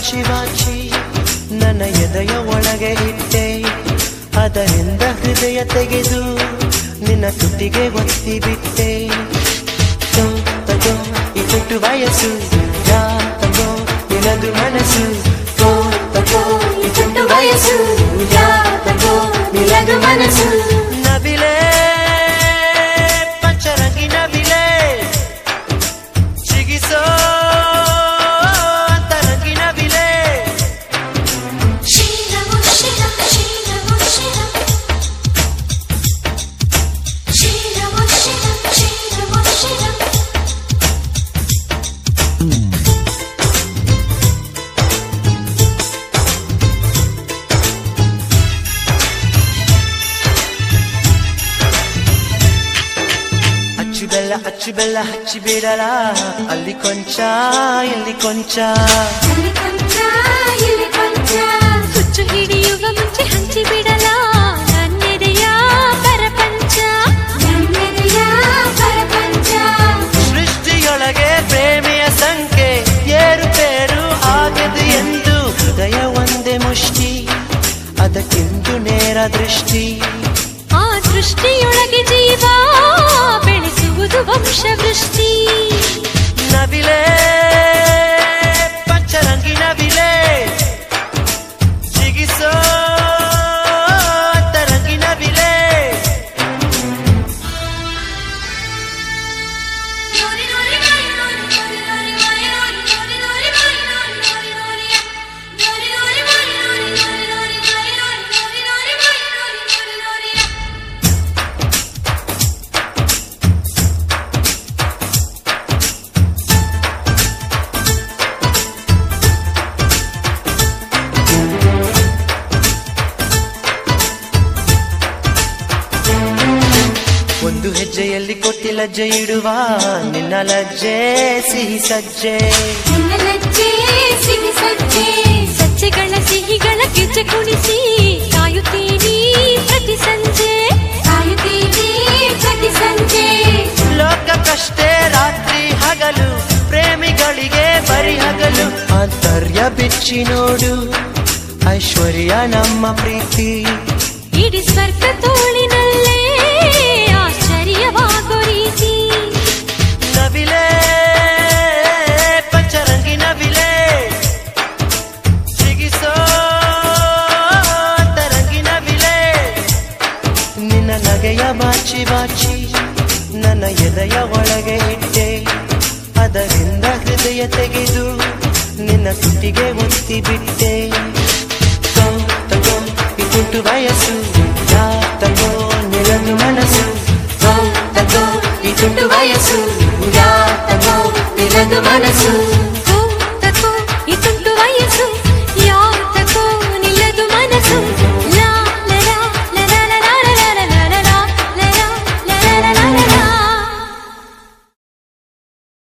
ಬಾಚಿ ಬಾಚಿ ನನ್ನ ಎದೆಯ ಒಳಗೆ ಇಟ್ಟೆ ಅದರಿಂದ ಹೃದಯ ತೆಗೆದು ನಿನ್ನ ತುಟಿಗೆ ಒತ್ತಿ ಬಿಟ್ಟೆ ತೋ ತಗೋ ಈ ತುಟ್ಟು ವಯಸ್ಸು ಯಾ ತಗೋ ನಿನದು ಮನಸ್ಸು ತೋ ತಗೋ ಈ ತುಟ್ಟು ವಯಸ್ಸು ಯಾ ತಗೋ ನಿನದು ಮನಸ್ಸು ನವಿಲೆ ಪಂಚರಂಗಿ ನವಿಲೆ ಚಿಗಿಸೋ ಅಂತರಂಗಿ ನವಿಲೆ ಶ್ರೀರಮು ಶಿರಂ ಶ್ರೀರಮು ಶಿರಂ ಶ್ರೀರಮು ಶಿರಂ ಶ್ರೀರಮು ಶಿರಂ ಅಚ್ಚು ಬೆಲ್ಲ ಅಚ್ಚು ಬೆಲ್ಲ ಹಚ್ಚಿ ಬಿಡಲ ಅಲ್ಲಿ ಕೊಂಚ ಇಲ್ಲಿ ಕೊಂಚ ಇಲ್ಲಿ ಕೊಂಚ ಇಲ್ಲಿ ಕೊಂಚ ಹುಚ್ಚು ಹಿಡಿಯುವ ಮುಂಚೆ ಹಂಚಿ ಬಿಡಲ ನನ್ನೆದೆಯ ಪರಪಂಚ ನನ್ನೆದೆಯ ಪರಪಂಚ ಸೃಷ್ಟಿಯೊಳಗೆ ಪ್ರೇಮಿಯ ಸಂಖ್ಯೆ ಏರುಪೇರು ಆಗದು ಎಂದು ಹೃದಯ ಒಂದೇ ಮುಷ್ಟಿ ಅದಕ್ಕಿಂದು ನೇರ ದೃಷ್ಟಿ ಆ ಸೃಷ್ಟಿಯೊಳಗೆ ಜೀವ ಬೆಳೆಸುವುದು ವಂಶವೃಷ್ಟಿ ನವಿಲೆ ಪಂಚರಂಗಿ ನವಿಲೆ ಚಿಗಿಸೋ ಅಂತರಂಗಿ ನವಿಲೆ ನೋರಿ ನೋರಿ ಮಾಯ ನೋರಿ ನೋರಿ ನೋರಿ ಮಾಯ ನೋರಿ ನೋರಿ ನೋರಿ ಮಾಯ ನೋರಿ ನೋರಿ ನೋರಿ ನೋರಿ ಮಾಯ ನೋರಿ ನೋರಿ ನೋರಿ ಮಾಯ ನೋರಿ ನೋರಿ ನೋರಿ ಮಾಯ ನೋರಿ ನೋರಿ ನೋರಿ ಒಂದು ಹೆಜ್ಜೆಯಲ್ಲಿ ಕೊಟ್ಟಿ ಲಜ್ಜೆ ಇಡುವ ನಿನ್ನ ಲಜ್ಜೆ ಸಿಹಿ ಸಜ್ಜೆ ನಿನ್ನ ಲಜ್ಜೆ ಸಿಹಿ ಸಜ್ಜೆ ಸಜ್ಜೆಗಳ ಸಿಹಿಗಳ ಗೆಜ್ಜೆ ಕುಣಿಸಿ ಕಾಯುತ್ತೀನಿ ಪ್ರತಿ ಸಂಜೆ ಕಾಯುತ್ತೀವಿ ಪ್ರತಿ ಸಂಜೆ ಲೋಕಕ್ಕಷ್ಟೇ ರಾತ್ರಿ ಹಗಲು ಪ್ರೇಮಿಗಳಿಗೆ ಬರಿ ಹಗಲು ಆಂತರ್ಯ ಬಿಚ್ಚಿ ನೋಡು ಐಶ್ವರ್ಯ ನಮ್ಮ ಪ್ರೀತಿ ಇಡೀ ಸ್ವರ್ಗ ತೋಳಿನಲ್ಲೇ ಆಶ್ಚರ್ಯವಾಗೋ ರೀತಿ ನವಿಲೆ ಪಂಚರಂಗಿ ನವಿಲೆ ಚಿಗಿಸೋ ಅಂತರಂಗಿ ನವಿಲೆ ನಿನ್ನ ನಗೆಯ ಬಾಚಿ ಬಾಚಿ ನನ್ನ ಎದೆಯ ಒಳಗೆ ಇಟ್ಟೆ ಅದರಿಂದ ಹೃದಯ ತೆಗೆದು ನಿನ್ನ ತುಟಿಗೆ ಒತ್ತಿ ಬಿಟ್ಟೆ ತೋ ತಗೋ ಈ ತುಟ್ಟು ವಯಸ್ಸು ಯಾ ತಗೋ ನಿಲದು ಮನಸ್ಸು ತೋ ತಗೋ ಈ ತುಟ್ಟು ವಯಸ್ಸು ಯಾ ತಗೋ ನಿಲದು ಮನಸ್ಸು